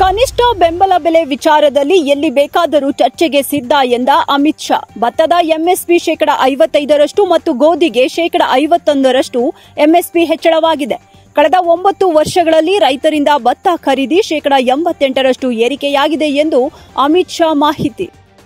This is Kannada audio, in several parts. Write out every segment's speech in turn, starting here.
ಕನಿಷ್ಠ ಬೆಂಬಲ ಬೆಲೆ ವಿಚಾರದಲ್ಲಿ ಎಲ್ಲಿ ಬೇಕಾದರೂ ಚರ್ಚೆಗೆ ಸಿದ್ಧ ಎಂದ ಅಮಿತ್ ಶಾ ಭತ್ತದ ಎಂಎಸ್ಪಿ ಶೇಕಡ ಐವತ್ತೈದರಷ್ಟು ಮತ್ತು ಗೋಧಿಗೆ ಶೇಕಡ ಐವತ್ತೊಂದರಷ್ಟು ಎಂಎಸ್ಪಿ ಹೆಚ್ಚಳವಾಗಿದೆ ಕಳೆದ ಒಂಬತ್ತು ವರ್ಷಗಳಲ್ಲಿ ರೈತರಿಂದ ಭತ್ತ ಖರೀದಿ ಶೇಕಡ ಎಂಬತ್ತೆಂಟರಷ್ಟು ಏರಿಕೆಯಾಗಿದೆ ಎಂದು ಅಮಿತ್ ಶಾ ಮಾಹಿತಿ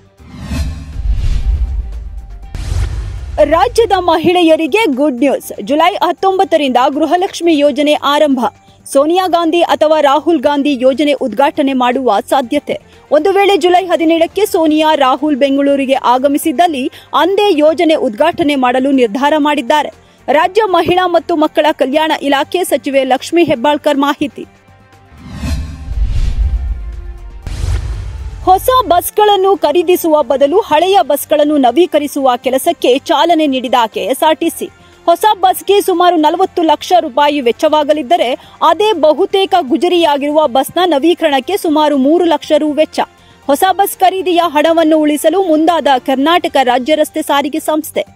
ರಾಜ್ಯದ ಮಹಿಳೆಯರಿಗೆ ಗುಡ್ ನ್ಯೂಸ್ ಜುಲೈ ಹತ್ತೊಂಬತ್ತರಿಂದ ಗೃಹಲಕ್ಷ್ಮಿ ಯೋಜನೆ ಆರಂಭ ಸೋನಿಯಾ ಗಾಂಧಿ ಅಥವಾ ರಾಹುಲ್ ಗಾಂಧಿ ಯೋಜನೆ ಉದ್ಘಾಟನೆ ಮಾಡುವ ಸಾಧ್ಯತೆ ಒಂದು ವೇಳೆ ಜುಲೈ ಹದಿನೇಳಕ್ಕೆ ಸೋನಿಯಾ ರಾಹುಲ್ ಬೆಂಗಳೂರಿಗೆ ಆಗಮಿಸಿದ್ದಲ್ಲಿ ಅಂದೇ ಯೋಜನೆ ಉದ್ಘಾಟನೆ ಮಾಡಲು ನಿರ್ಧಾರ ಮಾಡಿದ್ದಾರೆ ರಾಜ್ಯ ಮಹಿಳಾ ಮತ್ತು ಮಕ್ಕಳ ಕಲ್ಯಾಣ ಇಲಾಖೆ ಸಚಿವೆ ಲಕ್ಷ್ಮೀ ಹೆಬ್ಬಾಳ್ಕರ್ ಮಾಹಿತಿ ಹೊಸ ಬಸ್ಗಳನ್ನು ಖರೀದಿಸುವ ಬದಲು ಹಳೆಯ ಬಸ್ಗಳನ್ನು ನವೀಕರಿಸುವ ಕೆಲಸಕ್ಕೆ ಚಾಲನೆ ನೀಡಿದ ಕೆಎಸ್ಆರ್ಟಿಸಿ ಹೊಸ ಬಸ್ಗೆ ಸುಮಾರು ನಲವತ್ತು ಲಕ್ಷ ರೂಪಾಯಿ ವೆಚ್ಚವಾಗಲಿದ್ದರೆ ಅದೇ ಬಹುತೇಕ ಗುಜರಿಯಾಗಿರುವ ಬಸ್ನ ನವೀಕರಣಕ್ಕೆ ಸುಮಾರು ಮೂರು ಲಕ್ಷ ರು ವೆಚ್ಚ ಹೊಸ ಬಸ್ ಖರೀದಿಯ ಹಣವನ್ನು ಉಳಿಸಲು ಮುಂದಾದ ಕರ್ನಾಟಕ ರಾಜ್ಯ ರಸ್ತೆ ಸಾರಿಗೆ ಸಂಸ್ಥೆ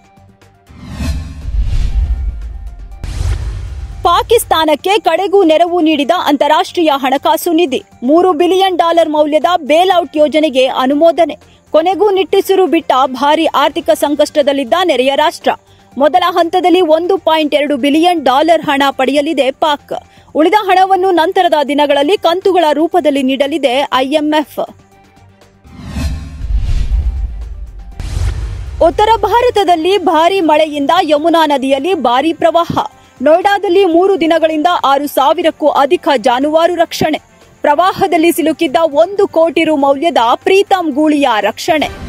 ಪಾಕಿಸ್ತಾನಕ್ಕೆ ಕಡೆಗೂ ನೆರವು ನೀಡಿದ ಅಂತಾರಾಷ್ಟ್ರೀಯ ಹಣಕಾಸು ನಿಧಿ ಮೂರು ಬಿಲಿಯನ್ ಡಾಲರ್ ಮೌಲ್ಯದ ಬೇಲ್ಔಟ್ ಯೋಜನೆಗೆ ಅನುಮೋದನೆ ಕೊನೆಗೂ ನಿಟ್ಟುಸಿರು ಬಿಟ್ಟ ಭಾರಿ ಆರ್ಥಿಕ ಸಂಕಷ್ಟದಲ್ಲಿದ್ದ ನೆರೆಯ ರಾಷ್ಟ್ರ ಮೊದಲ ಹಂತದಲ್ಲಿ ಒಂದು ಪಾಯಿಂಟ್ ಎರಡು ಬಿಲಿಯನ್ ಡಾಲರ್ ಹಣ ಪಡೆಯಲಿದೆ ಪಾಕ್ ಉಳಿದ ಹಣವನ್ನು ನಂತರದ ದಿನಗಳಲ್ಲಿ ಕಂತುಗಳ ರೂಪದಲ್ಲಿ ನೀಡಲಿದೆ ಐಎಂಎಫ್ ಉತ್ತರ ಭಾರತದಲ್ಲಿ ಭಾರೀ ಮಳೆಯಿಂದ ಯಮುನಾ ನದಿಯಲ್ಲಿ ಭಾರೀ ಪ್ರವಾಹ ನೋಯ್ಡಾದಲ್ಲಿ ಮೂರು ದಿನಗಳಿಂದ ಆರು ಸಾವಿರಕ್ಕೂ ಅಧಿಕ ಜಾನುವಾರು ರಕ್ಷಣೆ ಪ್ರವಾಹದಲ್ಲಿ ಸಿಲುಕಿದ್ದ ಒಂದು ಕೋಟಿ ರು ಮೌಲ್ಯದ ಪ್ರೀತಂ ಗೂಳಿಯ ರಕ್ಷಣೆ